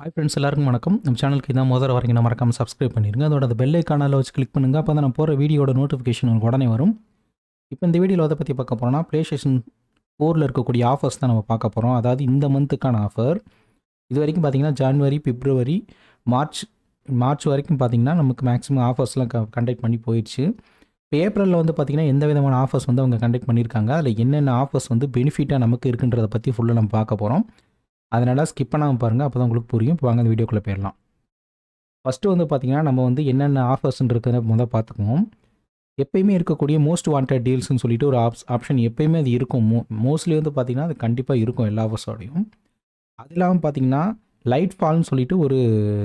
hi friends எல்லாருக்கும் வணக்கம் நம்ம சேனலுக்கு இதான் முதல்ல வரீங்கன்னா மறக்காமல் சப்ஸ்கிரைப் பண்ணிடுங்க அதோட அந்த பெல் ஐக்கானில் வச்சு கிளிக் பண்ணுங்கள் அப்போ தான் நான் போகிற வீடியோட நோட்டிஃபிகேஷன் உங்களுக்கு உடனே வரும் இப்போ இந்த வீடியோவில் அதை பற்றி பார்க்க போகிறோம்னா ப்ளே ஸ்டேஷன் ஃபோரில் இருக்கக்கூடிய ஆஃபர்ஸ் தான் நம்ம பார்க்க போகிறோம் அதாவது இந்த மந்த்துக்கான ஆஃபர் இது வரைக்கும் பார்த்தீங்கன்னா ஜான்வரி பிப்ரவரி மார்ச் மார்ச் வரைக்கும் பார்த்தீங்கன்னா நமக்கு மேக்ஸிமம் ஆஃபர்ஸ்லாம் க கண்டக்ட் பண்ணி போயிடுச்சு இப்போ ஏப்ரலில் வந்து பார்த்திங்கன்னா எந்த விதமான ஆஃபர்ஸ் வந்து அவங்க கண்டக்ட் பண்ணியிருக்காங்க அதில் என்னென்ன ஆஃபர்ஸ் வந்து பெனிஃபிட்டாக நமக்கு இருக்குன்றதை பற்றி ஃபுல்லாக நம்ம பார்க்க போகிறோம் அதனால் ஸ்கிப் பண்ணாமல் பாருங்கள் அப்போ தான் உங்களுக்கு புரியும் இப்போ வாங்க அந்த வீடியோக்குள்ளே போயிடலாம் ஃபஸ்ட்டு வந்து பார்த்திங்கன்னா நம்ம வந்து என்னென்ன ஆஃபர்ஸ்ன்னு இருக்கிறத முதல் பார்த்துக்குவோம் எப்பயுமே இருக்கக்கூடிய மோஸ்ட் வாண்டட் டீல்ஸ்னு சொல்லிட்டு ஒரு ஆப்ஸ் ஆப்ஷன் எப்பயுமே அது இருக்கும் மோ மோஸ்ட்லி வந்து பார்த்திங்கன்னா அது கண்டிப்பாக இருக்கும் எல்லா ஆஃபர்ஸோடையும் அது இல்லாமல் பார்த்தீங்கன்னா லைட் ஃபால்னு சொல்லிட்டு ஒரு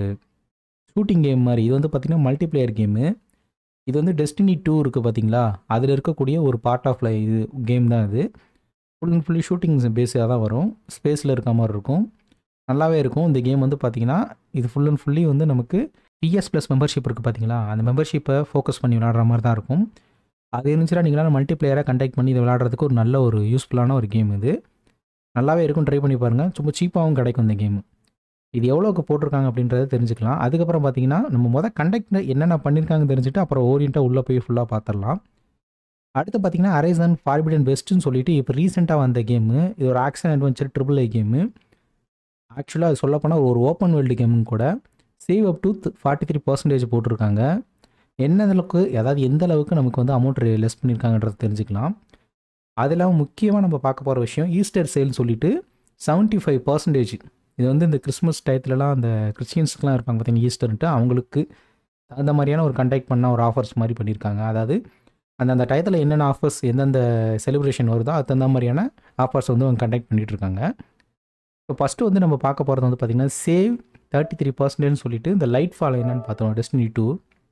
ஷூட்டிங் கேம் மாதிரி இது வந்து பார்த்திங்கன்னா மல்டிப்ளேயர் கேமு இது வந்து டெஸ்டினி டூ இருக்குது பார்த்தீங்களா அதில் இருக்கக்கூடிய ஒரு பார்ட் ஆஃப் லை இது கேம் தான் இது ஃபுல் அண்ட் ஃபுல்லி ஷூட்டிங் பேஸாக தான் வரும் ஸ்பேஸில் இருக்க மாதிரி இருக்கும் நல்லாவே இருக்கும் இந்த கேம் வந்து பார்த்திங்கன்னா இது ஃபுல் அண்ட் ஃபுல்லி வந்து நமக்கு டிஎஸ் ப்ளஸ் மெம்பர்ஷிப் இருக்குது பார்த்தீங்களா அந்த மெம்பர்ஷிப்பை ஃபோக்கஸ் பண்ணி விளாடுற மாதிரி தான் இருக்கும் அது இருந்துச்சுன்னா நீங்களாம் மல்டி பிளேயராக கண்டக்ட் பண்ணி இதை விளாட்றதுக்கு ஒரு நல்ல ஒரு யூஸ்ஃபுல்லான ஒரு கேம் இது நல்லாவே இருக்கும் ட்ரை பண்ணி பாருங்கள் சும்மா சீப்பாகவும் கிடைக்கும் இந்த கேம் இது எவ்வளோக்கு போட்டிருக்காங்க அப்படின்றத தெரிஞ்சுக்கலாம் அதுக்கப்புறம் பார்த்தீங்கன்னா நம்ம மொதல் கண்டக்ட் என்னென்ன பண்ணியிருக்காங்க தெரிஞ்சுட்டு அப்புறம் ஓரியண்ட்டாக உள்ளே போய் ஃபுல்லாக பார்த்துடலாம் அடுத்து பார்த்தீங்கன்னா அரைசன் ஃபார்பிடன் வெஸ்ட்டுன்னு சொல்லிட்டு இப்போ ரீசெண்டாக வந்த கேமு இது ஒரு action adventure triple A game ஆக்சுவலாக அது சொல்லப்போனால் ஒரு ஓப்பன் வேர்ல்டு கேமுன்னு கூட save up to forty three percentage போட்டிருக்காங்க என்ன அளவுக்கு அதாவது எந்த அளவுக்கு நமக்கு வந்து அமௌண்ட் லெஸ் பண்ணியிருக்காங்கன்றது தெரிஞ்சுக்கலாம் அது இல்லாமல் முக்கியமாக நம்ம பார்க்க போகிற விஷயம் ஈஸ்டர் சேல்னு சொல்லிட்டு செவன்ட்டி ஃபைவ் பர்சன்டேஜ் இது வந்து இந்த கிறிஸ்மஸ் டயத்துலலாம் அந்த கிறிஸ்டியன்ஸ்க்குலாம் இருப்பாங்க பார்த்தீங்கன்னா ஈஸ்டர்ன்ட்டு அவங்களுக்கு அந்த மாதிரியான ஒரு கண்டக்ட் பண்ண ஒரு ஆஃபர்ஸ் மாதிரி பண்ணியிருக்காங்க அதாவது அந்த அந்த டயத்தில் என்னென்ன ஆஃபர்ஸ் எந்தெந்த செலிப்ரேஷன் வருதோ அது தகுந்த மாதிரியான ஆஃபர்ஸ் வந்து அவங்க கண்டக்ட் பண்ணிகிட்டு இருக்காங்க இப்போ ஃபஸ்ட்டு வந்து நம்ம பார்க்க போகிறது வந்து பார்த்திங்கன்னா சேவ் தேர்ட்டி த்ரீ பர்சன்டேஜ்னு சொல்லிட்டு இந்த லைட் ஃபால் என்னென்னு பார்த்தோம் டெஸ்டினி டூ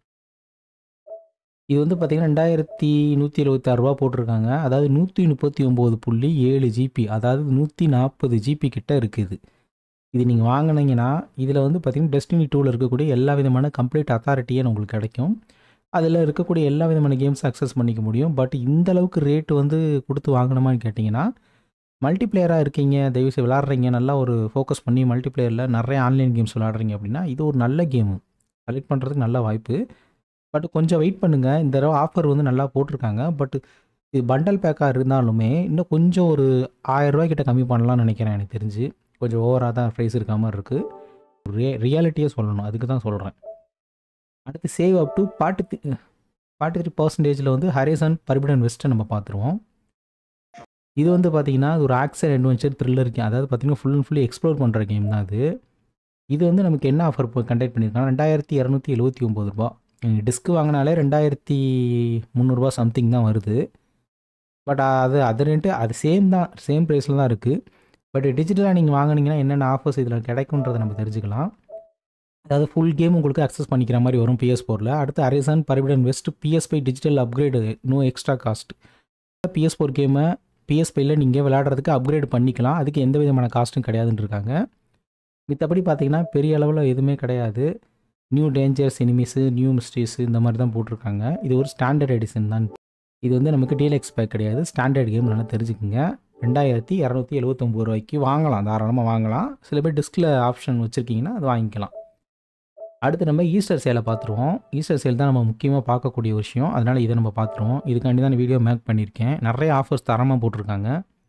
இது வந்து பார்த்திங்கன்னா ரெண்டாயிரத்தி நூற்றி எழுபத்தாறுரூவா போட்டிருக்காங்க அதாவது நூற்றி முப்பத்தி ஒம்பது புள்ளி ஏழு ஜிபி அதாவது நூற்றி நாற்பது ஜிபி கிட்ட இருக்குது இது நீங்கள் வாங்கினீங்கன்னா இதில் வந்து பார்த்திங்கன்னா டெஸ்டினி டூவில் இருக்கக்கூடிய எல்லா விதமான கம்ப்ளீட் அத்தாரிட்டியே உங்களுக்கு கிடைக்கும் அதில் இருக்கக்கூடிய எல்லா விதமான கேம்ஸும் அக்சஸ் பண்ணிக்க முடியும் பட் இந்த அளவுக்கு ரேட்டு வந்து கொடுத்து வாங்கணுமான்னு கேட்டிங்கன்னா மல்டிப்ளேயராக இருக்கீங்க தயவுசெய்து விளாட்றீங்க நல்லா ஒரு ஃபோக்கஸ் பண்ணி மல்டிப்ளேயரில் நிறைய ஆன்லைன் கேம்ஸ் விளாட்றீங்க அப்படின்னா இது ஒரு நல்ல கேமு கலெக்ட் பண்ணுறதுக்கு நல்ல வாய்ப்பு பட் கொஞ்சம் வெயிட் பண்ணுங்கள் இந்த தடவை ஆஃபர் வந்து நல்லா போட்டிருக்காங்க பட் இது பண்டல் பேக்காக இருந்தாலுமே இன்னும் கொஞ்சம் ஒரு ஆயிரரூவாய்க்கிட்ட கம்மி பண்ணலாம்னு நினைக்கிறேன் எனக்கு தெரிஞ்சு கொஞ்சம் ஓவராக தான் ப்ரைஸ் இருக்க மாதிரி இருக்குது ரே ரியாலிட்டியே சொல்லணும் அதுக்கு தான் சொல்கிறேன் அடுத்து save up to forty three forty three பர்சன்டேஜில் வந்து ஹரிசன் பர்பிடன் வெஸ்ட்டை நம்ம பார்த்துருவோம் இது வந்து பார்த்திங்கன்னா ஒரு ஆக்ஷன் அட்வென்ச்சர் த்ரில்லர் கேம் அதாவது பார்த்திங்கன்னா ஃபுல் அண்ட் ஃபுல்லி எக்ஸ்ப்ளோர் பண்ணுற கேம் தான் அது இது வந்து நமக்கு என்ன ஆஃபர் கண்டக்ட் பண்ணியிருக்காங்க ரெண்டாயிரத்தி இரநூத்தி எழுபத்தி ஒம்பது ரூபா டிஸ்க் வாங்கினாலே ரெண்டாயிரத்தி முந்நூறுரூவா சம்திங் தான் வருது பட் அது அது ரெண்டு அது சேம் தான் சேம் ப்ரைஸில் தான் இருக்குது பட் டிஜிட்டலாக நீங்கள் வாங்கினீங்கன்னா என்னென்ன ஆஃபர்ஸ் இதில் கிடைக்குன்றதை நம்ம தெரிஞ்சுக்கலாம் அதாவது ஃபுல் கேம் உங்களுக்கு அக்சஸ் பண்ணிக்கிற மாதிரி வரும் பிஎஸ் ஃபோரில் அடுத்து Horizon Forbidden West PS five digital upgrade no extra cost PS four கேமை பிஎஸ் ஃபைல நீங்கள் விளையாடுறதுக்கு அப்கிரேட் பண்ணிக்கலாம் அதுக்கு எந்த விதமான காஸ்ட்டும் கிடையாதுன்னு இருக்காங்க மித்தபடி பார்த்தீங்கன்னா பெரிய அளவில் எதுவுமே கிடையாது new dangers enemies new mysteries இந்த மாதிரி தான் போட்டிருக்காங்க இது ஒரு ஸ்டாண்டர்ட் எடிஷன் தான் இது வந்து நமக்கு டீலெக்ஸ் பேக் கிடையாது ஸ்டாண்டர்ட் கேம் நல்லா தெரிஞ்சுக்குங்க ரெண்டாயிரத்தி இரநூத்தி எழுபத்தொம்பது ரூபாய்க்கு வாங்கலாம் தாராளமாக வாங்கலாம் சில பேர் டிஸ்கில் ஆப்ஷன் வச்சுருக்கீங்கன்னா அது வாங்கிக்கலாம் அடுத்து நம்ம ஈஸ்டர் சேலை பார்த்துருவோம் ஈஸ்டர் சேல் தான் நம்ம முக்கியமாக பார்க்கக்கூடிய விஷயம் அதனால் இதை நம்ம பார்த்துருவோம் இதுக்காண்டி தான் வீடியோ மேக் பண்ணியிருக்கேன் நிறைய ஆஃபர்ஸ் தரமாக போட்டிருக்காங்க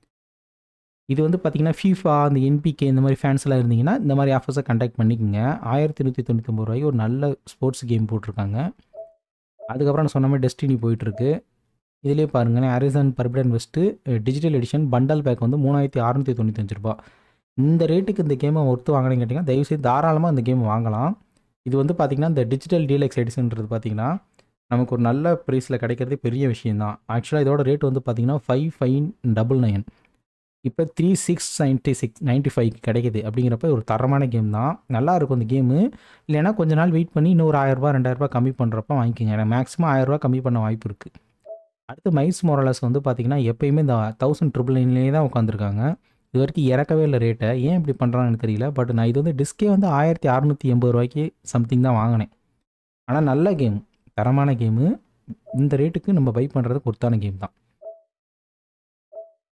இது வந்து பார்த்திங்கன்னா ஃபீஃபா அந்த என்பிகே இந்த மாதிரி ஃபேன்ஸ்லாம் இருந்தீங்கன்னா இந்த மாதிரி ஆஃபர்ஸை கண்டக்ட் பண்ணிக்கோங்க ஆயிரத்தி நூற்றி தொண்ணூத்தொம்பது ரூபாய்க்கு ஒரு நல்ல ஸ்போர்ட்ஸ் கேம் போட்டிருக்காங்க அதுக்கப்புறம் நான் சொன்ன மாதிரி டெஸ்டினி போயிட்டுருக்கு இதிலே பாருங்களேன் Horizon Forbidden West digital edition bundle pack வந்து மூணாயிரத்தி அறநூற்றி தொண்ணூத்தஞ்சு ரூபா இந்த ரேட்டுக்கு இந்த கேமை ஒர்த்து வாங்கினீங்க கேட்டிங்கன்னா தயவுசெய்து தாராளமாக இந்த கேம் வாங்கலாம் இது வந்து பார்த்திங்கன்னா இந்த டிஜிட்டல் டீலக்ஸ் எடிஷன்ன்றது பார்த்திங்கன்னா நமக்கு ஒரு நல்ல ப்ரைஸில் கிடைக்கிறதே பெரிய விஷயம் தான் ஆக்சுவலாக இதோட ரேட் வந்து பார்த்திங்கன்னா ஃபைவ் ஃபைவ் டபுள் நைன் இப்போ three six ninety six ninety five கிடைக்குது அப்படிங்கிறப்ப ஒரு தரமான கேம் தான் நல்லா இருக்கும் இந்த கேமு இல்லைனா கொஞ்ச நாள் வெயிட் பண்ணி இன்னும் ஒரு ஆயிரரூபா ரெண்டாயிரரூபா கம்மி பண்ணுறப்ப வாங்கிக்கோங்க ஏன்னா மேக்ஸிமம் ஆயிரரூபா கம்மி பண்ண வாய்ப்பு இருக்குது அடுத்து மைஸ் மொரலஸ் வந்து பார்த்திங்கன்னா எப்போயுமே இந்த தௌசண்ட் ட்ரிபிள் நைன்லேயே தான் உட்காந்துருக்காங்க இது வரைக்கும் இறக்கவே இல்லை ரேட்டை ஏன் இப்படி பண்ணுறாங்கன்னு தெரியல பட் நான் இது வந்து டிஸ்கே வந்து ஆயிரத்தி அறநூற்றி எண்பது ரூபாய்க்கு சம்திங் தான் வாங்கினேன் ஆனால் நல்ல கேம் தரமான கேமு இந்த ரேட்டுக்கு நம்ம பை பண்ணுறதுக்கு ஒருத்தான கேம் தான்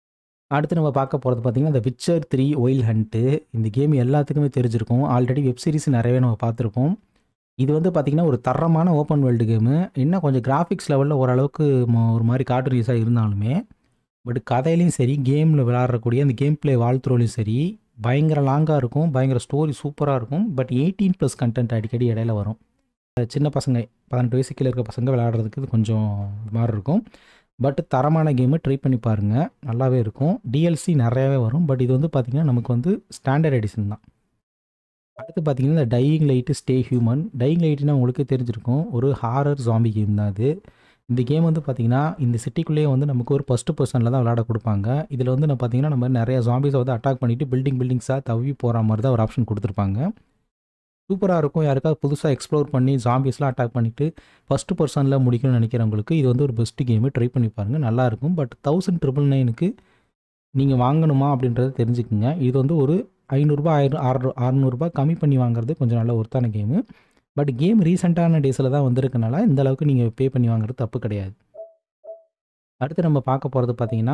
அடுத்து நம்ம பார்க்க போகிறது பார்த்திங்கன்னா இந்த விச்சர் த்ரீ ஒயில் ஹண்ட்டு இந்த கேம் எல்லாத்துக்குமே தெரிஞ்சிருக்கும் ஆல்ரெடி வெப் சீரிஸ் நிறையவே நம்ம பார்த்துருப்போம் இது வந்து பார்த்திங்கன்னா ஒரு தரமான ஓப்பன் வேர்ல்டு கேமு இன்னும் கொஞ்சம் கிராஃபிக்ஸ் லெவலில் ஓரளவுக்கு ம- ஒரு மாதிரி கார்ட்டூனிஸாக இருந்தாலுமே பட் கதையிலையும் சரி கேமில் விளாட்றக்கூடிய அந்த கேம் ப்ளே வாழ்த்துறோலையும் சரி பயங்கர லாங்காக இருக்கும் பயங்கர ஸ்டோரி சூப்பராக இருக்கும் பட் எயிட்டீன் ப்ளஸ் கண்டென்ட் அடிக்கடி இடையில வரும் சின்ன பசங்க பதினெட்டு வயசு கீழே இருக்க பசங்க விளையாடுறதுக்கு இது கொஞ்சம் இது மாதிரி இருக்கும் பட் தரமான கேமு ட்ரை பண்ணி பாருங்கள் நல்லாவே இருக்கும் டிஎல்சி நிறையாவே வரும் பட் இது வந்து பார்த்திங்கன்னா நமக்கு வந்து ஸ்டாண்டர்ட் எடிஷன் தான் அடுத்து பார்த்தீங்கன்னா இந்த dying light stay human dying லைட்டுனா உங்களுக்கே தெரிஞ்சிருக்கும் ஒரு ஹாரர் ஜாம்பி கேம் தான் அது இந்த கேம் வந்து பார்த்திங்கன்னா இந்த சிட்டிக்குள்ளேயே வந்து நமக்கு ஒரு ஃபஸ்ட்டு பர்சனில் தான் விளையாட கொடுப்பாங்க இதில் வந்து நம்ம பார்த்திங்கன்னா நம்ம நிறைய ஜாம்பிஸை வந்து அட்டாக் பண்ணிவிட்டு பில்டிங் பில்டிங்ஸாக தவி போகிற மாதிரி தான் ஒரு ஆப்ஷன் கொடுத்துருப்பாங்க சூப்பராக இருக்கும் யாருக்காவது புதுசாக எக்ஸ்ப்ளோர் பண்ணி ஜாம்பிஸ்லாம் அட்டாக் பண்ணிவிட்டு ஃபஸ்ட்டு பர்சனில் முடிக்கணும்னு நினைக்கிறவங்களுக்கு இது வந்து ஒரு பெஸ்ட் கேமு ட்ரை பண்ணி பாருங்கள் நல்லாயிருக்கும் பட் தௌசண்ட் ட்ரிபிள் நைனுக்கு நீங்கள் வாங்கணுமா அப்படின்றத தெரிஞ்சுக்குங்க இது வந்து ஒரு ஐநூறுரூபா ஆயிரம் ஆறு அறநூறுபா கம்மி பண்ணி வாங்குறது கொஞ்சம் நல்ல ஒர்த்தான கேமு பட் கேம் ரீசெண்டான டேஸில் தான் வந்திருக்கனால இந்த அளவுக்கு நீங்கள் பே பண்ணி வாங்குறது தப்பு கிடையாது அடுத்து நம்ம பார்க்க போகிறது பார்த்தீங்கன்னா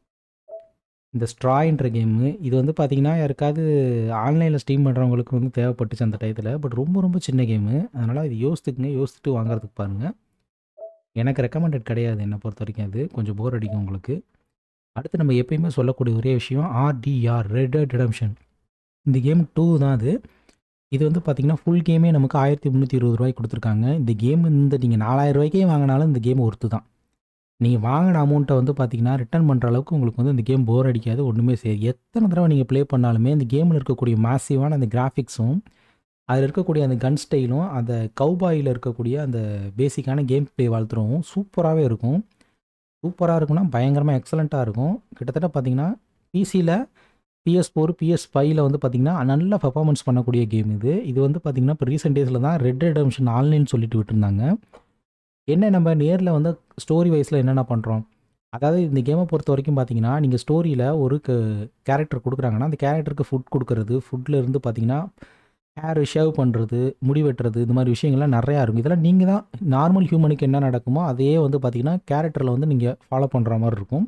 இந்த ஸ்ட்ராய்ன்ற கேமு இது வந்து பார்த்தீங்கன்னா யாருக்காவது ஆன்லைனில் ஸ்ட்ரீம் பண்ணுறவங்களுக்கு வந்து தேவைப்பட்டுச்சு அந்த டயத்தில் பட் ரொம்ப ரொம்ப சின்ன கேமு அதனால் இது யோசித்துக்குங்க யோசிச்சுட்டு வாங்குறதுக்கு பாருங்கள் எனக்கு ரெக்கமெண்டட் கிடையாது என்னை பொறுத்த வரைக்கும் அது கொஞ்சம் போர் அடிக்கும் உங்களுக்கு அடுத்து நம்ம எப்பயுமே சொல்லக்கூடிய ஒரே விஷயம் ஆர்டிஆர் ரெட் டெட் ரிடம்ஷன் இந்த கேம் டூ தான் அது இது வந்து பார்த்தீங்கன்னா ஃபுல் கேமே நமக்கு ஆயிரத்தி முந்நூற்றி இருபது ரூபாய்க்கு கொடுத்துருக்காங்க இந்த கேம் இந்த நீங்கள் நாலாயிரம் ரூபாய்க்கே வாங்கினாலும் இந்த கேம் ஒர்த்து தான் நீங்கள் வாங்கின அமௌண்ட்டை வந்து பார்த்தீங்கன்னா ரிட்டர்ன் பண்ணுற அளவுக்கு உங்களுக்கு வந்து இந்த கேம் போர் அடிக்காது ஒன்றுமே சரி எத்தனை தடவை நீங்கள் ப்ளே பண்ணாலுமே இந்த கேமில் இருக்கக்கூடிய மாசிவான அந்த கிராஃபிக்ஸும் அதில் இருக்கக்கூடிய அந்த கன் ஸ்டைலும் அந்த கௌபாயில் இருக்கக்கூடிய அந்த பேசிக்கான கேம் ப்ளே வாழ்த்துறவும் சூப்பராகவே இருக்கும் சூப்பராக இருக்கும்னா பயங்கரமாக எக்ஸலண்ட்டாக இருக்கும் கிட்டத்தட்ட பார்த்தீங்கன்னா பிசியில் பிஎஸ் ஃபோர் பிஎஸ் ஃபைவ்ல வந்து பார்த்தீங்கன்னா நல்ல பர்ஃபார்மன்ஸ் பண்ணக்கூடிய கேம் இது இது வந்து பார்த்தீங்கன்னா இப்போ ரீசெண்ட் டேஸில் தான் ரெட் ரெடம்ஷன் ஆன்லைன் சொல்லிட்டு விட்டுருந்தாங்க என்ன நம்ம நேரில் வந்து ஸ்டோரி வைஸில் என்னென்ன பண்ணுறோம் அதாவது இந்த கேமை பொறுத்த வரைக்கும் பார்த்தீங்கன்னா நீங்கள் ஸ்டோரியில் ஒரு கேரக்டர் கொடுக்குறாங்கன்னா அந்த கேரக்டருக்கு ஃபுட் கொடுக்கறது ஃபுட்டில் இருந்து பார்த்தீங்கன்னா ஹேர் ஷேவ் பண்ணுறது முடி வெட்டுறது இந்த மாதிரி விஷயங்கள்லாம் நிறையா இருக்கும் இதெல்லாம் நீங்கள் தான் நார்மல் ஹியூமனுக்கு என்ன நடக்குமோ அதையே வந்து பார்த்தீங்கன்னா கேரக்டரில் வந்து நீங்கள் ஃபாலோ பண்ணுற மாதிரி இருக்கும்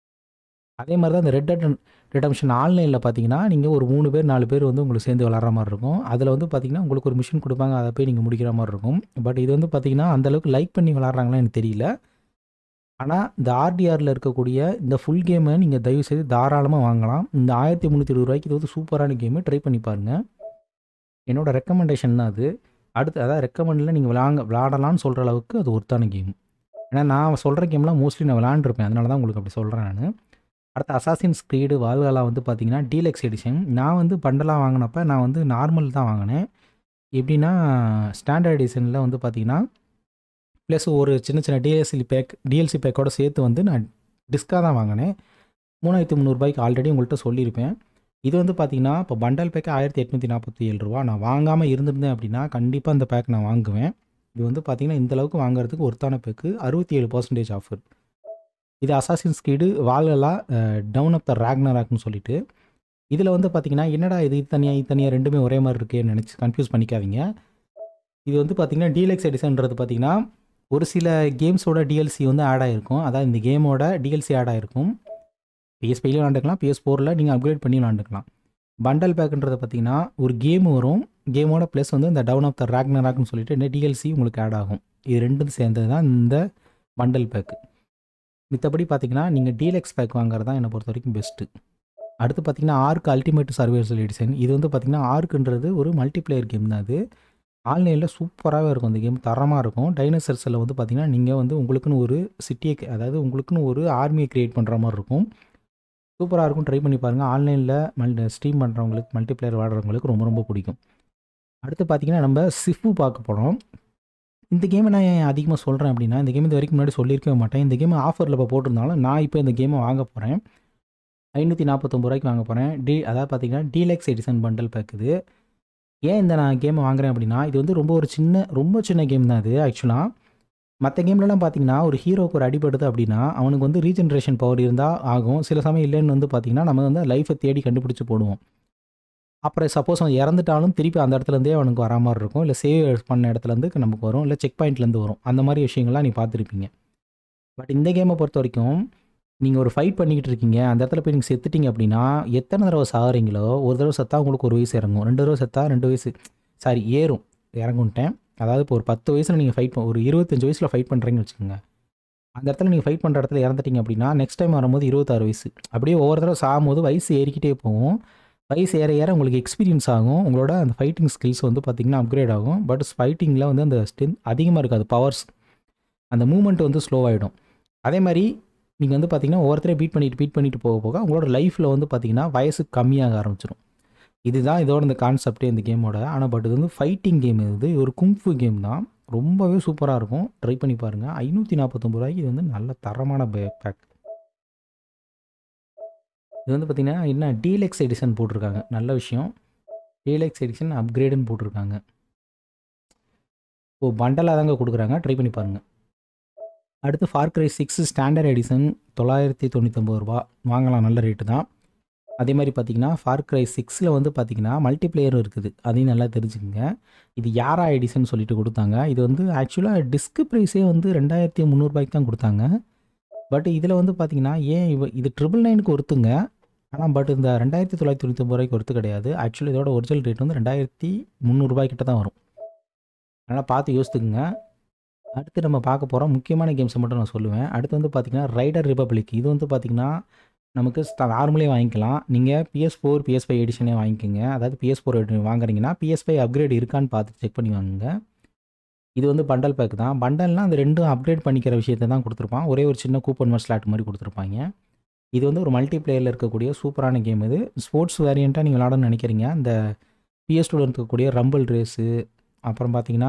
அதே மாதிரி தான் இந்த ரெட் டெட் ரிடம்ஷன் ஆன்லைனில் பார்த்தீங்கன்னா நீங்கள் ஒரு மூணு பேர் நாலு பேர் வந்து உங்களுக்கு சேர்ந்து விளாட்ற மாதிரி இருக்கும் அதில் வந்து பார்த்தீங்கன்னா உங்களுக்கு ஒரு மிஷின் கொடுப்பாங்க அதை போய் நீங்கள் முடிக்கிற மாதிரி இருக்கும் பட் இது வந்து பார்த்தீங்கன்னா அந்தளவுக்கு லைக் பண்ணி விளாட்றாங்களா எனக்கு தெரியல ஆனால் இந்த ஆர்டிஆரில் இருக்கக்கூடிய இந்த ஃபுல் கேமை நீங்கள் தயவு செய்து தாராளமாக வாங்கலாம் இந்த ஆயிரத்தி முந்நூற்றி இருபது ரூபாய்க்கு இது வந்து சூப்பரான கேமு ட்ரை பண்ணி பாருங்கள் என்னோட ரெக்கமெண்டேஷன் தான் அது அடுத்து அதாவது ரெக்கமெண்டில் நீங்கள் விளாங்க விளாடலாம்னு சொல்கிற அளவுக்கு அது ஒருத்தான கேம் ஏன்னா நான் சொல்கிற கேம்லாம் மோஸ்ட்லி நான் விளாண்டுருப்பேன் அதனால தான் உங்களுக்கு அப்படி சொல்கிறேன் நான் அடுத்து அசாசின்ஸ் ஸ்க்ரீடு வால்காலா வந்து பார்த்தீங்கன்னா டீலக்ஸ் எடிஷன் நான் வந்து பண்டலாக வாங்கினப்ப நான் வந்து நார்மல் தான் வாங்கினேன் எப்படின்னா ஸ்டாண்டர்ட் எடிஷனில் வந்து பார்த்தீங்கன்னா ப்ளஸ் ஒரு சின்ன சின்ன டிஎல்சி பேக் டிஎல்சி பேக்கோட சேர்த்து வந்து நான் டிஸ்காக தான் வாங்கினேன் மூணாயிரத்தி முந்நூறுபாய்க்கு ஆல்ரெடி உங்கள்கிட்ட சொல்லியிருப்பேன் இது வந்து பார்த்தீங்கன்னா இப்போ பண்டல் பேக்கு ஆயிரத்தி எட்நூற்றி நாற்பத்தி ஏழு ரூபா நான் வாங்காமல் இருந்திருந்தேன் அப்படின்னா கண்டிப்பாக இந்த பேக் நான் வாங்குவேன் இது வந்து பார்த்தீங்கன்னா இந்த அளவுக்கு வாங்குறதுக்கு ஒருத்தான பேக்கு அறுபத்தி ஏழு பர்சன்டேஜ் ஆஃபர் இது அசாசின் ஸ்கீடு வால்கலா டவுன் ஆஃப் த ராக்னராக்னு சொல்லிட்டு இதில் வந்து பார்த்தீங்கன்னா என்னடா இது இது தனியாக இது தனியாக ரெண்டுமே ஒரே மாதிரி இருக்கேன்னு நினச்சி கன்ஃபியூஸ் பண்ணிக்காதீங்க இது வந்து பார்த்தீங்கன்னா டீலக்ஸ் எடிஷன்றது பார்த்தீங்கன்னா ஒரு சில கேம்ஸோட டிஎல்சி வந்து ஆட் ஆகிருக்கும் அதாவது இந்த கேமோட டிஎல்சி ஆட் ஆகிருக்கும் பிஎஸ் ஃபைவ்லையும் விளாண்டுக்கலாம் பிஎஸ் ஃபோரில் நீங்கள் அப்கிரேட் பண்ணி விளாண்டுக்கலாம் பண்டல் பேக்குன்றது பார்த்தீங்கன்னா ஒரு கேம் வரும் கேமோட ப்ளஸ் வந்து இந்த டவுன் ஆஃப் த ராக்னராக்னு சொல்லிட்டு இந்த டிஎல்சி உங்களுக்கு ஆட் ஆகும் இது ரெண்டும் சேர்ந்தது தான் இந்த பண்டல் பேக்கு மித்தபடி பார்த்தீங்கன்னா நீங்கள் டீலக்ஸ் பேக் வாங்குறது தான் என்னை பொறுத்த வரைக்கும் பெஸ்ட்டு அடுத்து பார்த்தீங்கன்னா ஆர்க் அல்டிமேட் சர்வேசல் எடிஷன் இது வந்து பார்த்தீங்கன்னா ஆர்க்குன்றது ஒரு மல்டிப்ளேயர் கேம் தான் அது ஆன்லைனில் சூப்பராகவே இருக்கும் அந்த கேம் தரமாக இருக்கும் டைனோசர்ஸில் வந்து பார்த்தீங்கன்னா நீங்கள் வந்து உங்களுக்குன்னு ஒரு சிட்டியை அதாவது உங்களுக்குன்னு ஒரு ஆர்மியை க்ரியேட் பண்ணுற மாதிரி இருக்கும் சூப்பராக இருக்கும் ட்ரை பண்ணி பாருங்கள் ஆன்லைனில் மல் ஸ்ட்ரீம் பண்ணுறவங்களுக்கு மல்டிப்ளேயர் விளாடுறவங்களுக்கு ரொம்ப ரொம்ப பிடிக்கும் அடுத்து பார்த்தீங்கன்னா நம்ம சிஃபு பார்க்க போகிறோம் இந்த கேமை நான் ஏன் அதிகமாக சொல்கிறேன் அப்படின்னா இந்த கேம் இது வரைக்கும் முன்னாடி சொல்லியிருக்கவே மாட்டேன் இந்த கேம் ஆஃபரில் இப்போ போட்டிருந்தாலும் நான் இப்போ இந்த கேமை வாங்க போகிறேன் ஐநூற்றி நாற்பத்தொம்பது ரூபாய்க்கு வாங்க போகிறேன் டி அதாவது பார்த்தீங்கன்னா டீலக்ஸ் எடிசன் பண்டல் பேக்குது ஏன் இந்த நான் கேமை வாங்குறேன் அப்படின்னா இது வந்து ரொம்ப ஒரு சின்ன ரொம்ப சின்ன கேம் தான் இது ஆக்சுவலாக மற்ற கேம்லலாம் பார்த்தீங்கன்னா ஒரு ஹீரோக்கு ஒரு அடிபடுது அப்படின்னா அவனுக்கு வந்து ரீஜென்ரேஷன் பவர் இருந்தால் ஆகும் சில சமயம் இல்லைன்னு வந்து பார்த்தீங்கன்னா நம்ம வந்து லைஃப்பை தேடி கண்டுபிடிச்சி போடுவோம் அப்புறம் சப்போஸ் அவன் இறந்துட்டாலும் திருப்பி அந்த இடத்துலேருந்தே அவனுக்கு வரா மாதிரி இருக்கும் இல்லை சேவ் பண்ண இடத்துலேருந்து நமக்கு வரும் இல்லை செக் பாயிண்ட்லேருந்து வரும் அந்த மாதிரி விஷயங்கள்லாம் நீ பார்த்துருப்பீங்க பட் இந்த கேமை பொறுத்த வரைக்கும் நீங்கள் ஒரு ஃபைட் பண்ணிக்கிட்டு இருக்கீங்க அந்த இடத்துல போய் நீங்கள் செத்துட்டீங்க அப்படின்னா எத்தனை தடவை சாகுறீங்களோ ஒரு தடவை செத்தா உங்களுக்கு ஒரு வயசு இறங்கும் ரெண்டு தடவை செத்தா ரெண்டு வயசு சாரி ஏறும் இறங்குன்ட்டேன் அதாவது இப்போ ஒரு பத்து வயசில் நீங்கள் ஃபைட் ஒரு இருபத்தஞ்சு வயசில் ஃபைட் பண்ணுறீங்கன்னு வச்சுக்கோங்க அந்த இடத்துல நீங்கள் ஃபைட் பண்ணுற இடத்துல இறந்துட்டீங்க அப்படின்னா நெக்ஸ்ட் டைம் வரும்போது இருபத்தாறு வயசு அப்படியே ஒவ்வொரு தடவை சாகும்போது வயசு ஏறிக்கிட்டே போகும் வயசு ஏற ஏற உங்களுக்கு எக்ஸ்பீரியன்ஸ் ஆகும் உங்களோட அந்த ஃபைட்டிங் ஸ்கில்ஸ் வந்து பார்த்திங்கன்னா அப்கிரேட் ஆகும் பட் ஃபைட்டிங்கில் வந்து அந்த ஸ்ட்ரென்த் அதிகமாக இருக்காது பவர்ஸ் அந்த மூமெண்ட் வந்து ஸ்லோவாகிடும் அதே மாதிரி நீங்கள் வந்து பார்த்தீங்கன்னா ஒவ்வொருத்தரையும் பீட் பண்ணிட்டு பீட் பண்ணிட்டு போக போக உங்களோட லைஃப்பில் வந்து பார்த்தீங்கன்னா வயசு கம்மியாக ஆரம்பிச்சிடும் இதுதான் இதோட இந்த கான்செப்டே இந்த கேமோட ஆனால் பட் இது வந்து ஃபைட்டிங் கேம் இது ஒரு குங்ஃபு கேம் தான் ரொம்பவே சூப்பராக இருக்கும் ட்ரை பண்ணி பாருங்கள் ஐநூற்றி நாற்பத்தொம்பது ரூபாய்க்கு இது வந்து நல்ல தரமான பேக் இது வந்து பார்த்திங்கன்னா என்ன டீலெக்ஸ் எடிஷன் போட்டிருக்காங்க நல்ல விஷயம் டீலெக்ஸ் எடிஷன் அப்கிரேடுன்னு போட்டிருக்காங்க ஓ பண்டலாக தாங்க கொடுக்குறாங்க ட்ரை பண்ணி பாருங்கள் அடுத்து far cry six standard edition தொள்ளாயிரத்தி தொண்ணூத்தொம்பது ரூபா வாங்கலாம் நல்ல ரேட்டு தான் அதே மாதிரி பார்த்தீங்கன்னா ஃபார் கிரை சிக்ஸில் வந்து பார்த்தீங்கன்னா மல்டிப்ளேயரும் இருக்குது அதையும் நல்லா தெரிஞ்சுக்கங்க இது யாரா எடிஷன் சொல்லிட்டு கொடுத்தாங்க இது வந்து ஆக்சுவலாக டிஸ்க் ப்ரைஸே வந்து ரெண்டாயிரத்தி முந்நூறுபாய்க்கு தான் கொடுத்தாங்க பட் இதில் வந்து பார்த்தீங்கன்னா ஏன் இவ இது ட்ரிபிள் நைனுக்கு ஒருத்துங்க ஆனால் பட் இந்த ரெண்டாயிரத்தி தொள்ளாயிரத்தி தொண்ணூத்தொம்பது ரூபாய்க்கு ஒருத்து கிடையாது ஆக்சுவலி இதோட ஒரிஜினல் ரேட் வந்து ரெண்டாயிரத்தி முந்நூறுபாய் கிட்ட தான் வரும் அதனால் பார்த்து யோசித்துக்குங்க அடுத்து நம்ம பார்க்க போகிறோம் முக்கியமான கேம்ஸை மட்டும் நான் சொல்லுவேன் அடுத்து வந்து பார்த்திங்கன்னா ரைடர் ரிபப்ளிக் இது வந்து பார்த்திங்கன்னா நமக்கு நார்மலே வாங்கிக்கலாம் நீங்கள் பிஎஸ் ஃபோர் பிஎஸ் ஃபைவ் எடிஷனே வாங்கிக்கோங்க அதாவது பிஎஸ் ஃபோர் வாங்குறீங்கன்னா பிஎஸ் ஃபைவ் அப்கிரேட் இருக்கான்னு பார்த்து செக் பண்ணி வாங்குங்க இது வந்து பண்டல் பேக் தான் பண்டல்னால் அந்த ரெண்டும் அப்கிரேட் பண்ணிக்கிற விஷயத்தை தான் கொடுத்துருப்பான் ஒரே ஒரு சின்ன கூப்பன் மாதிரி ஸ்லாட் மாதிரி கொடுத்துருப்பாங்க இது வந்து ஒரு மல்டி பிளேயரில் இருக்கக்கூடிய சூப்பரான கேம் இது ஸ்போர்ட்ஸ் வேரியண்ட்டாக நீங்கள் விளாடணும்னு நினைக்கிறீங்க அந்த பிஎஸ் டூவில் இருக்கக்கூடிய ரம்பிள் ரேஸு அப்புறம் பார்த்தீங்கன்னா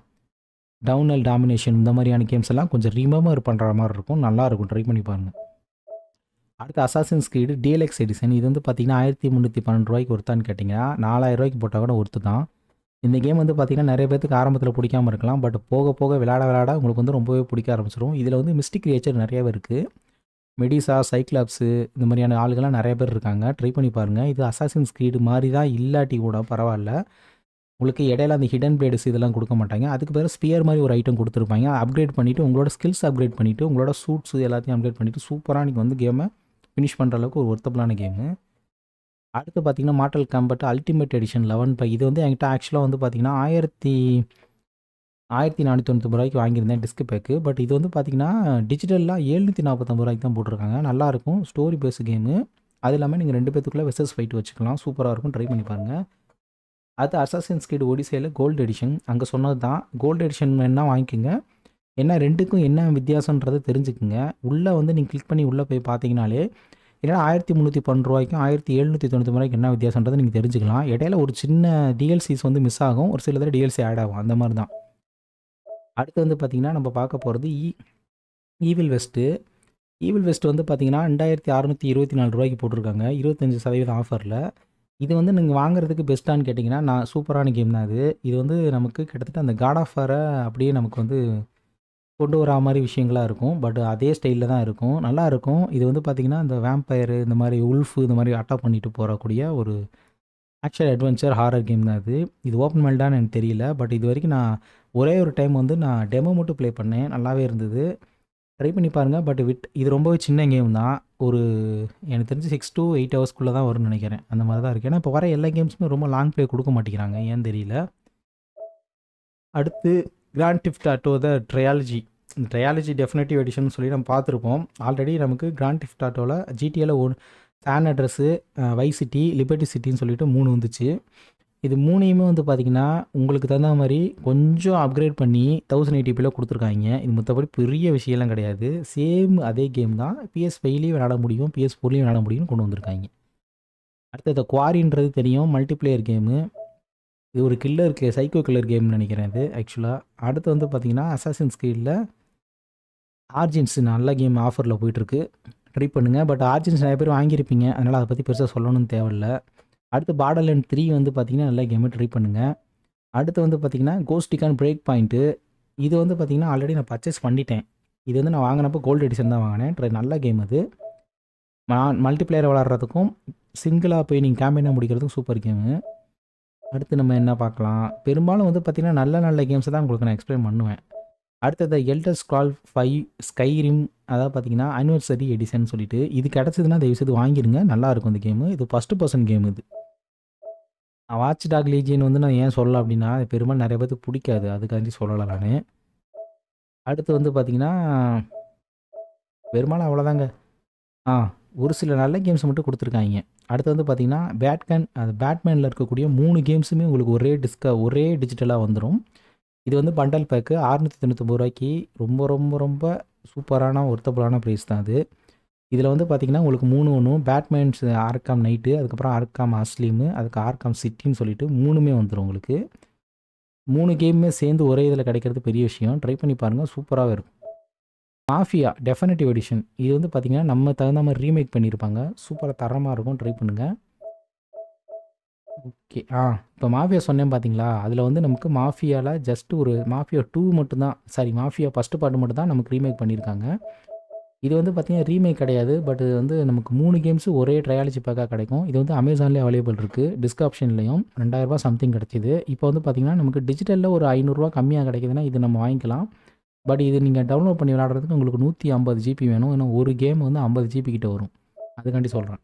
டவுனல் டாமினேஷன் இந்த மாதிரியான கேம்ஸ் எல்லாம் கொஞ்சம் ரிமெம்பர் பண்ணுற மாதிரி இருக்கும் நல்லாயிருக்கும் ட்ரை பண்ணி பாருங்கள் அடுத்து அசாசின் ஸ்கீடு டிஎல்எக்ஸ் எடிஷன் இது வந்து பார்த்தீங்கன்னா ஆயிரத்தி முந்நூற்றி பன்னெண்டு ரூபாய்க்கு ஒருத்தான்னு கேட்டிங்கன்னா நாலாயிரம் ரூபாய்க்கு போட்டால் கூட ஒருத்து தான் இந்த கேம் வந்து பார்த்திங்கன்னா நிறைய பேத்துக்கு ஆரம்பத்தில் பிடிக்காம இருக்கலாம் பட் போக போக விளாட விளாட உங்களுக்கு வந்து ரொம்பவே பிடிக்க ஆரம்பிச்சிடும் இதில் வந்து மிஸ்டிக் கிரியேச்சர் நிறையவே இருக்குது மெடிசா சைக்ளாப்ஸு இந்த மாதிரியான ஆளுகள்லாம் நிறைய பேர் இருக்காங்க ட்ரை பண்ணி பாருங்கள் இது அசாசின் ஸ்கீடு மாதிரி தான் இல்லாட்டி கூட பரவாயில்ல உங்களுக்கு இடையில அந்த ஹிடன் பிளேட்ஸ் இதெல்லாம் கொடுக்க மாட்டாங்க அதுக்கு பிறகு ஸ்பியர் மாதிரி ஒரு ஐட்டம் கொடுத்துருப்பாங்க அப்கிரேட் பண்ணிவிட்டு உங்களோட ஸ்கில்ஸ் அப்கிரேட் பண்ணிவிட்டு உங்களோட சூட்ஸ் எல்லாத்தையும் அப்கிரேட் பண்ணிவிட்டு சூப்பராக நீங்கள் வந்து கேமை ஃபினிஷ் பண்ணுற அளவுக்கு ஒரு ஒர்த்தபிளான கேமு அடுத்து பார்த்தீங்கன்னா mortal kombat ultimate edition eleven by இது வந்து என்கிட்ட ஆக்சுவலாக வந்து பார்த்தீங்கன்னா ஆயிரத்தி ஆயிரத்தி நானூற்றி தொண்ணூற்றி ரூபாய்க்கு வாங்கியிருந்தேன் டிஸ்க் பேக்கு பட் இது வந்து பார்த்தீங்கன்னா டிஜிட்டலாக ஏழ்நூற்றி நாற்பத்தொம்பது ரூபாய்க்கு தான் போட்டிருக்காங்க நல்லாயிருக்கும் ஸ்டோரி பேஸ் கேமு அது இல்லாமல் நீங்கள் ரெண்டு பேத்துக்குள்ளே வெசஸ் ஃபைட் வச்சுக்கலாம் சூப்பராக இருக்கும் ட்ரை பண்ணி பாருங்கள் அது அசாசின் ஸ்கீடு ஒடிசையில் கோல்டு எடிஷன் அங்கே சொன்னது தான் கோல்டு எடிஷன் வேணா வாங்கிக்கோங்க என்ன ரெண்டுக்கும் என்ன வித்தியாசன்றதை தெரிஞ்சுக்குங்க உள்ளே வந்து நீங்கள் கிளிக் பண்ணி உள்ளே போய் பார்த்தீங்கனாலே இல்லைனா ஆயிரத்தி முந்நூற்றி பன்னெண்டு ரூபாய்க்கும் ஆயிரத்தி எழுநூற்றி தொண்ணூற்றி ரூபாய்க்கு என்ன வித்தியாசன்றதை நீங்கள் தெரிஞ்சுக்கலாம் இடையில ஒரு சின்ன டிஎல்சிஸ் வந்து மிஸ் ஆகும் ஒரு சில தடவை டிஎல்சி ஆட் ஆகும் அந்த மாதிரி தான் அடுத்து வந்து பார்த்திங்கன்னா நம்ம பார்க்க போகிறது e evil west evil west வந்து பார்த்திங்கன்னா ரெண்டாயிரத்தி அறநூற்றி இருபத்தி நாலு ரூபாய்க்கு போட்டிருக்காங்க இருபத்தஞ்சி சதவீதம் ஆஃபரில் இது வந்து நீங்கள் வாங்குறதுக்கு பெஸ்ட்டான்னு கேட்டிங்கன்னா நான் சூப்பரான கேம் தான் அது இது வந்து நமக்கு கிட்டத்தட்ட அந்த காட் ஆஃப் வாரை அப்படியே நமக்கு வந்து கொண்டு வரா மாதிரி விஷயங்களாக இருக்கும் பட் அதே ஸ்டைலில் தான் இருக்கும் நல்லா இருக்கும் இது வந்து பார்த்திங்கன்னா இந்த வேம்பயரு இந்த மாதிரி உல்ஃபு இந்த மாதிரி அட்டாக் பண்ணிட்டு போகக்கூடிய ஒரு ஆக்ஷன் அட்வென்ச்சர் ஹாரர் கேம் தான் இது இது ஓப்பன் மைல்டான்னு எனக்கு தெரியல பட் இது வரைக்கும் நான் ஒரே ஒரு டைம் வந்து நான் டெமோ மட்டும் ப்ளே பண்ணேன் நல்லாவே இருந்தது ட்ரை பண்ணி பாருங்கள் பட் விட் இது ரொம்பவே சின்ன கேம் தான் ஒரு எனக்கு தெரிஞ்சு சிக்ஸ் டு எயிட் ஹவர்ஸ்க்குள்ளே தான் வரும்னு நினைக்கிறேன் அந்த மாதிரி தான் இருக்குது ஏன்னா இப்போ வர எல்லா கேம்ஸுமே ரொம்ப லாங் ப்ளே கொடுக்க மாட்டேங்கிறாங்க ஏன்னு தெரியல அடுத்து grand theft auto the trilogy இந்த ட்ரையாலஜி டெஃபினட்டிவ் எடிஷன் சொல்லி நம்ம பார்த்துருப்போம் ஆல்ரெடி நமக்கு கிராண்ட் டிஃப்ட் ஆட்டோவில் ஜிடிஏல one San Andreas vice city liberty சிட்டின்னு சொல்லிட்டு மூணு வந்துச்சு இது மூணையுமே வந்து பார்த்திங்கன்னா உங்களுக்கு தகுந்த மாதிரி கொஞ்சம் அப்கிரேட் பண்ணி தௌசண்ட் எயிட்டிபியில் கொடுத்துருக்காங்க இது மற்றபடி பெரிய விஷயம்லாம் கிடையாது சேம் அதே கேம் தான் பிஎஸ் ஃபைவ்லேயும் விளாட முடியும் பிஎஸ் ஃபோர்லேயும் விளாட முடியும்னு கொண்டு வந்திருக்காங்க அடுத்து இந்த குவாரின்றது தெரியும் மல்டிப்ளேயர் கேமு இது ஒரு கில்லர் கே சைக்கோ கில்லர் கேம்னு நினைக்கிறேன் இது ஆக்சுவலாக அடுத்து வந்து பார்த்திங்கன்னா அசாசின் ஸ்கீலில் ஆர்ஜின்ஸ் நல்ல கேம் ஆஃபரில் போயிட்டுருக்கு ட்ரை பண்ணுங்கள் பட் ஆர்ஜின்ஸ் நிறைய பேர் வாங்கியிருப்பீங்க அதனால் அதை பற்றி பெருசாக சொல்லணும்னு தேவையில்ல அடுத்து பார்டர்லேண்ட் த்ரீ வந்து பார்த்திங்கன்னா நல்ல கேமை ட்ரை பண்ணுங்கள் அடுத்து வந்து பார்த்திங்கன்னா கோஸ்டிகான் பிரேக் பாயிண்ட்டு இது வந்து பார்த்திங்கன்னா ஆல்ரெடி நான் பர்ச்சேஸ் பண்ணிட்டேன் இது வந்து நான் வாங்கினப்போ கோல்டு எடிஷன் தான் வாங்கினேன் ட்ரை நல்ல கேம் அது மல்டிப்ளேயர் விளாட்றதுக்கும் சிங்கிளாக போய் நீங்கள் கேம்பெயினாக முடிக்கிறதுக்கும் சூப்பர் கேமு அடுத்து நம்ம என்ன பார்க்கலாம் பெரும்பாலும் வந்து பார்த்திங்கன்னா நல்ல நல்ல கேம்ஸை தான் உங்களுக்கு நான் எக்ஸ்பிளைன் பண்ணுவேன் அடுத்தது எல்டர் ஸ்க்ரால் ஃபைவ் ஸ்கைரிம் அதாவது பார்த்தீங்கன்னா ஆனிவர்சரி எடிஷன் சொல்லிட்டு இது கிடச்சதுன்னா தயவுசெய்து வாங்கிடுங்க நல்லாயிருக்கும் இந்த கேமு இது ஃபஸ்ட்டு பர்சன் கேம் இது வாட்ச் டாக் லீஜியன் வந்து நான் ஏன் சொல்லலாம் அப்படின்னா அது பெரும்பாலும் நிறைய பேருக்கு பிடிக்காது அதுக்காண்டி சொல்லலை நான் அடுத்து வந்து பார்த்தீங்கன்னா பெரும்பாலும் அவ்வளோதாங்க ஆ ஒரு சில நல்ல கேம்ஸ் மட்டும் கொடுத்துருக்காங்க அடுத்து வந்து பார்த்தீங்கன்னா பேட்கன் அது பேட்மேனில் இருக்கக்கூடிய மூணு கேம்ஸுமே உங்களுக்கு ஒரே டிஸ்கா ஒரே டிஜிட்டலாக வந்துடும் இது வந்து பண்டல் பேக்கு அறுநூற்றி தொண்ணூத்தொம்பது ரூபாய்க்கு ரொம்ப ரொம்ப ரொம்ப சூப்பரான ஒர்த்தபுளான ப்ரைஸ் தான் அது இதில் வந்து பார்த்தீங்கன்னா உங்களுக்கு மூணு ஒன்றும் பேட்மேன்ஸ் ஆர்காம் நைட்டு அதுக்கப்புறம் ஆர்காம் அஸ்லீமு அதுக்கு ஆர்காம் சிட்டின்னு சொல்லிட்டு மூணுமே வந்துடும் உங்களுக்கு மூணு கேமுமே சேர்ந்து ஒரே இதில் கிடைக்கிறது பெரிய விஷயம் ட்ரை பண்ணி பாருங்கள் சூப்பராகவே இருக்கும் மாஃபியா டெஃபினட்டிவ் எடிஷன் இது வந்து பார்த்திங்கன்னா நம்ம தகுந்த மாதிரி ரீமேக் பண்ணியிருப்பாங்க சூப்பராக தரமாக இருக்கும் ட்ரை பண்ணுங்கள் ஓகே ஆ இப்போ மாஃபியா சொன்னேன் பார்த்தீங்களா அதில் வந்து நமக்கு மாஃபியாவில் ஜஸ்ட் ஒரு மாஃபியா டூ மட்டும்தான் சாரி மாஃபியா ஃபஸ்ட்டு பாட்டு மட்டும் தான் நமக்கு ரீமேக் பண்ணியிருக்காங்க இது வந்து பார்த்திங்கன்னா ரீமேக் கிடையாது பட் இது வந்து நமக்கு மூணு கேம்ஸு ஒரே ட்ரையாலஜி பேக்காக கிடைக்கும் இது வந்து அமேசான்லேயே அவைலபிள் இருக்குது டிஸ்க் ஆப்ஷன்லேயும் ரெண்டாயிரரூபா சம்திங் கிடச்சிது இப்போ வந்து பார்த்திங்கன்னா நமக்கு டிஜிட்டலில் ஒரு ஐநூறுரூவா கம்மியாக கிடைக்குதுன்னா இது நம்ம வாங்கிக்கலாம் பட் இது நீங்கள் டவுன்லோட் பண்ணி விளாட்றதுக்கு உங்களுக்கு நூற்றி ஐம்பது ஜிபி வேணும் ஏன்னா ஒரு கேம் வந்து ஐம்பது ஜிபி கிட்ட வரும் அதுக்காண்டி சொல்கிறேன்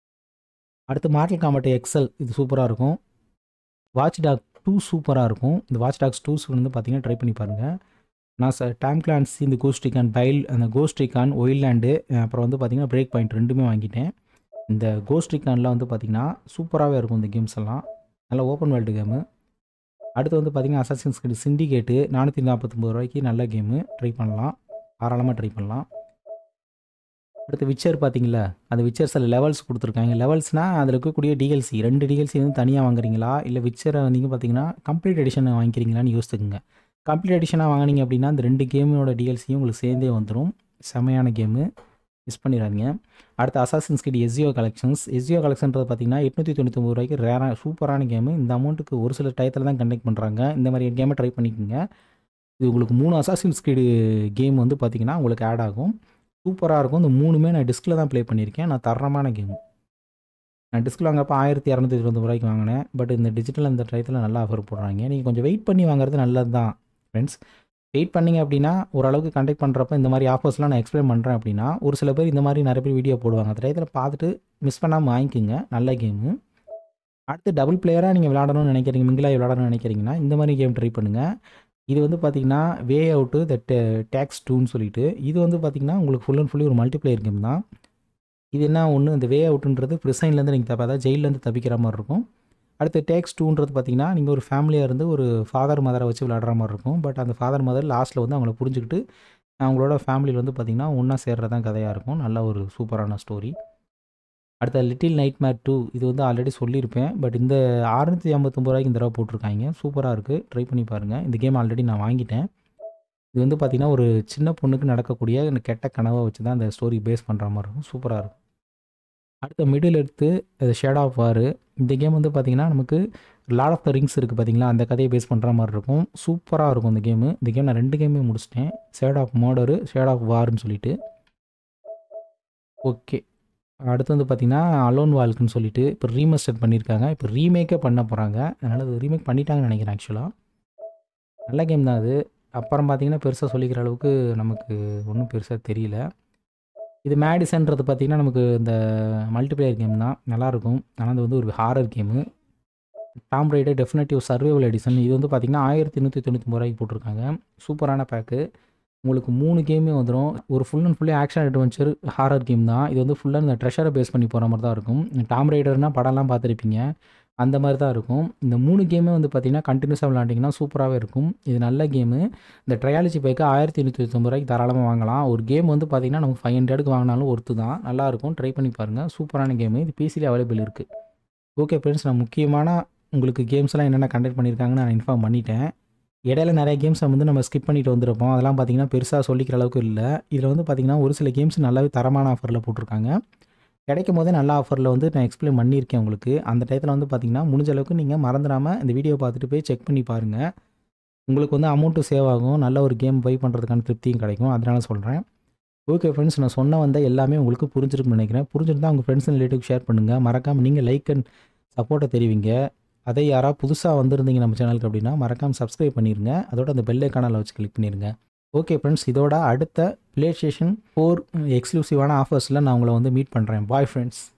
அடுத்து மார்டல் காம்பட் எக்ஸல் இது சூப்பராக இருக்கும் வாட்ச் டாக் டூ சூப்பராக இருக்கும் இந்த வாட்ச் டாக்ஸ் டூஸ் வந்து பார்த்தீங்கன்னா ட்ரை பண்ணி பாருங்கள் நான் சார் டைம் கிளான்ஸ் இந்த கோஸ்ட்ரிகான் பைல் அந்த கோஸ்ட்ரிகான் ஒயில்லேண்டு அப்புறம் வந்து பார்த்தீங்கன்னா பிரேக் பாயிண்ட் ரெண்டுமே வாங்கிட்டேன் இந்த கோஸ்ட்ரிகான்லாம் வந்து பார்த்தீங்கன்னா சூப்பராகவே இருக்கும் இந்த கேம்ஸ் எல்லாம் நல்லா ஓப்பன் வேர்ல்டு கேமு அடுத்து வந்து பார்த்தீங்கன்னா அசாசின்ஸ் கிட் சிண்டிகேட்டு நானூற்றி நாற்பத்தொம்பது ரூபாய்க்கு நல்ல கேமு ட்ரை பண்ணலாம் தாராளமாக ட்ரை பண்ணலாம் அடுத்து விச்சர் பார்த்தீங்களா அந்த விச்சர் சில லெவல்ஸ் கொடுத்துருக்காங்க லெவல்ஸ்னால் அதில் இருக்கக்கூடிய டிஎல்சி ரெண்டு டிஎல்சி வந்து தனியாக வாங்குறீங்களா இல்லை விச்சரை நீங்கள் பார்த்தீங்கன்னா கம்ப்ளீட் எடிஷன் வாங்கிக்கிறீங்களான்னு யோசிச்சுக்கோங்க கம்ப்ளீட் எடிஷனாக வாங்கினீங்க அப்படின்னா அந்த ரெண்டு கேமோட டிஎல்சியும் உங்களுக்கு சேர்ந்தே வந்துடும் செமையான கேமு மிஸ் பண்ணிடாதீங்க அடுத்து assassin's creed Ezio collections Ezio கலெக்ஷன்றது பார்த்தீங்கன்னா எட்நூற்றி தொண்ணூத்தொம்பது ரூபாய்க்கு ரேராக சூப்பரான கேமு இந்த அமௌண்ட்டுக்கு ஒரு சில டயத்தில் தான் கண்டக்ட் பண்ணுறாங்க இந்த மாதிரி கேமை ட்ரை பண்ணிக்கோங்க இது உங்களுக்கு மூணு அசாசின்ஸ் கிட் கேம் வந்து பார்த்தீங்கன்னா உங்களுக்கு ஆட் ஆகும் சூப்பராக இருக்கும் இந்த மூணுமே நான் டிஸ்கில் தான் ப்ளே பண்ணியிருக்கேன் நான் தரமான கேமு நான் டிஸ்கில் வாங்கப்போ ஆயிரத்தி இரநூத்தி இருபது ரூபாய்க்கு வாங்கினேன் பட் இந்த டிஜிட்டல் இந்த டயத்தில் நல்லா ஆஃபர் போடுறாங்க நீங்கள் கொஞ்சம் வெயிட் பண்ணி வாங்குறது நல்லது தான் ஃப்ரெண்ட்ஸ் வெயிட் பண்ணிங்க அப்படின்னா ஓரளவுக்கு கண்டக்ட் பண்ணுறப்ப இந்த மாதிரி ஆஃபர்ஸ்லாம் நான் எக்ஸ்பிளைன் பண்ணுறேன் அப்படின்னா ஒரு சில பேர் இந்த மாதிரி நிறைய பேர் வீடியோ போடுவாங்க அந்த டயத்தில் பார்த்துட்டு மிஸ் பண்ணாமல் வாங்கிக்கோங்க நல்ல கேமு அடுத்து டபுள் பிளேயராக நீங்கள் விளாடணும்னு நினைக்கிறீங்க மிங்கிலாக விளாடணும்னு நினைக்கிறீங்கன்னா இந்த மாதிரி கேம் ட்ரை பண்ணுங்கள் இது வந்து பார்த்திங்கன்னா வே அவுட்டு த டேக்ஸ் டூன்னு சொல்லிட்டு இது வந்து பார்த்திங்கன்னா உங்களுக்கு ஃபுல் அண்ட் ஃபுல்லி ஒரு மல்டிப்ளேயர் கேம் தான் இது என்ன ஒன்று இந்த வே அவுட்டுன்றது ப்ரிசைன்லேருந்து நீங்கள் தப்ப அதாவது ஜெயிலேருந்து தப்பிக்கிற மாதிரி இருக்கும் அடுத்து டேக்ஸ் டூன்றது பார்த்தீங்கன்னா நீங்கள் ஒரு ஃபேமிலியாக இருந்து ஒரு ஃபாதர் மதரை வச்சு விளாடுற மாதிரி இருக்கும் பட் அந்த ஃபாதர் மதர் லாஸ்ட்டில் வந்து அவங்கள புரிஞ்சுக்கிட்டு அவங்களோட ஃபேமிலியில் வந்து பார்த்திங்கன்னா ஒன்றா சேர்றதான் கதையாக இருக்கும் நல்ல ஒரு சூப்பரான ஸ்டோரி அடுத்த லிட்டில் நைட் மேட் டூ இது வந்து ஆல்ரெடி சொல்லியிருப்பேன் பட் இந்த அறுநூற்றி ஐம்பத்தொம்பது ரூபாய்க்கு இந்த தடவை போட்டிருக்காங்க சூப்பராக இருக்குது ட்ரை பண்ணி பாருங்கள் இந்த கேம் ஆல்ரெடி நான் வாங்கிட்டேன் இது வந்து பார்த்திங்கன்னா ஒரு சின்ன பொண்ணுக்கு நடக்கக்கூடிய இந்த கெட்ட கனவை வச்சு தான் அந்த ஸ்டோரி பேஸ் பண்ணுற மாதிரி இருக்கும் சூப்பராக இருக்கும் அடுத்த மிடில் எடுத்து அது ஷேட் ஆஃப் வார் இந்த கேம் வந்து பார்த்திங்கன்னா நமக்கு லாட் ஆஃப் த ரிங்ஸ் இருக்குது பார்த்தீங்களா அந்த கதையை பேஸ் பண்ணுற மாதிரி இருக்கும் சூப்பராக இருக்கும் இந்த கேமு இந்த கேம் நான் ரெண்டு கேமே முடிச்சிட்டேன் shadow of Mordor shadow of வார்னு சொல்லிட்டு ஓகே அடுத்து வந்து பார்த்திங்கன்னா அலோன் வால்க்குன்னு சொல்லிட்டு இப்போ ரீமஸ்டர் பண்ணியிருக்காங்க இப்போ ரீமேக்கே பண்ண போகிறாங்க அதனால் அது ரீமேக் பண்ணிட்டாங்கன்னு நினைக்கிறேன் ஆக்சுவலாக நல்ல கேம் தான் அது அப்புறம் பார்த்திங்கன்னா பெருசாக சொல்லிக்கிற அளவுக்கு நமக்கு ஒன்றும் பெருசாக தெரியல இது மேடிசன்றது பார்த்திங்கன்னா நமக்கு இந்த மல்டிப்ளேயர் கேம் தான் நல்லாயிருக்கும் ஆனால் அது வந்து ஒரு horror game tomb raider definitive survival edition இது வந்து பார்த்திங்கன்னா ஆயிரத்தி நூற்றி தொண்ணூற்றி ரூபாய்க்கு போட்டிருக்காங்க சூப்பரான பேக்கு உங்களுக்கு மூணு கேமே வந்துடும் ஒரு full and fully action adventure horror game தான் இது வந்து ஃபுல்லாக இந்த ட்ரெஷரை பேஸ் பண்ணி போகிற மாதிரி தான் இருக்கும் டாம் ரைடர்னால் படம்லாம் பார்த்துருப்பீங்க அந்த மாதிரி தான் இருக்கும் இந்த மூணு கேமே வந்து பார்த்திங்கன்னா கண்டினியூஸாக விளாண்டிங்கன்னா சூப்பராகவே இருக்கும் இது நல்ல கேமு இந்த ட்ரையாலஜி பைக்கு ஆயிரத்தி நூற்றி தொண்ணூறு ரூபாய்க்கு தாராளமாக வாங்கலாம் ஒரு கேம் வந்து பார்த்திங்கன்னா நமக்கு ஃபைவ் ஹண்ட்ரடுக்கு வாங்கினாலும் ஒர்த்து தான் நல்லாயிருக்கும் ட்ரை பண்ணி பாருங்கள் சூப்பரான கேமு இது பிசியில் அவைலபிள் இருக்குது ஓகே ஃப்ரெண்ட்ஸ் நான் முக்கியமான உங்களுக்கு கேம்ஸ்லாம் என்னென்ன கண்டக்ட் பண்ணியிருக்காங்கன்னு நான் இன்ஃபார்ம் பண்ணிட்டேன் இடையில நிறைய கேம்ஸை வந்து நம்ம ஸ்கிப் பண்ணிட்டு வந்திருப்போம் அதெல்லாம் பார்த்திங்கன்னா பெருசாக சொல்லிக்கிற அளவுக்கு இல்லை இதில் வந்து பார்த்திங்கன்னா ஒரு சில கேம்ஸ் நல்லாவே தரமான ஆஃபரில் போட்டிருக்காங்க கிடைக்கும் போதே நல்ல ஆஃபரில் வந்து நான் எக்ஸ்பிளைன் பண்ணியிருக்கேன் உங்களுக்கு அந்த டயத்தில் வந்து பார்த்திங்கன்னா முடிஞ்ச அளவுக்கு நீங்கள் மறந்துடாமல் இந்த வீடியோ பார்த்துட்டு போய் செக் பண்ணி பாருங்கள் உங்களுக்கு வந்து அமௌண்ட்டும் சேவ் ஆகும் நல்ல ஒரு கேம் பை பண்ணுறதுக்கான திருப்தியும் கிடைக்கும் அதனால சொல்கிறேன் ஓகே ஃப்ரெண்ட்ஸ் நான் சொன்ன வந்த எல்லாமே உங்களுக்கு புரிஞ்சிருக்குன்னு நினைக்கிறேன் புரிஞ்சிருந்தால் உங்கள் ஃப்ரெண்ட்ஸ் அண்ட் ரிலேட்டிவ் ஷேர் பண்ணுங்கள் மறக்காமல் நீங்கள் லைக் அண்ட் சப்போர்ட்டை தெரிவிங்க அதை யாராவது புதுசாக வந்திருந்தீங்க நம்ம சேனலுக்கு அப்படின்னா மறக்காமல் சப்ஸ்கிரைப் பண்ணிடுங்க அதோட அந்த பெல் ஐக்கானில் வச்சு கிளிக் பண்ணிடுங்க ஓகே ஃப்ரெண்ட்ஸ் இதோட அடுத்த ப்ளே ஸ்டேஷன் ஃபோர் எக்ஸ்க்ளூசிவான ஆஃபர்ஸில் நான் உங்களை வந்து மீட் பண்ணுறேன் பாய் ஃப்ரெண்ட்ஸ்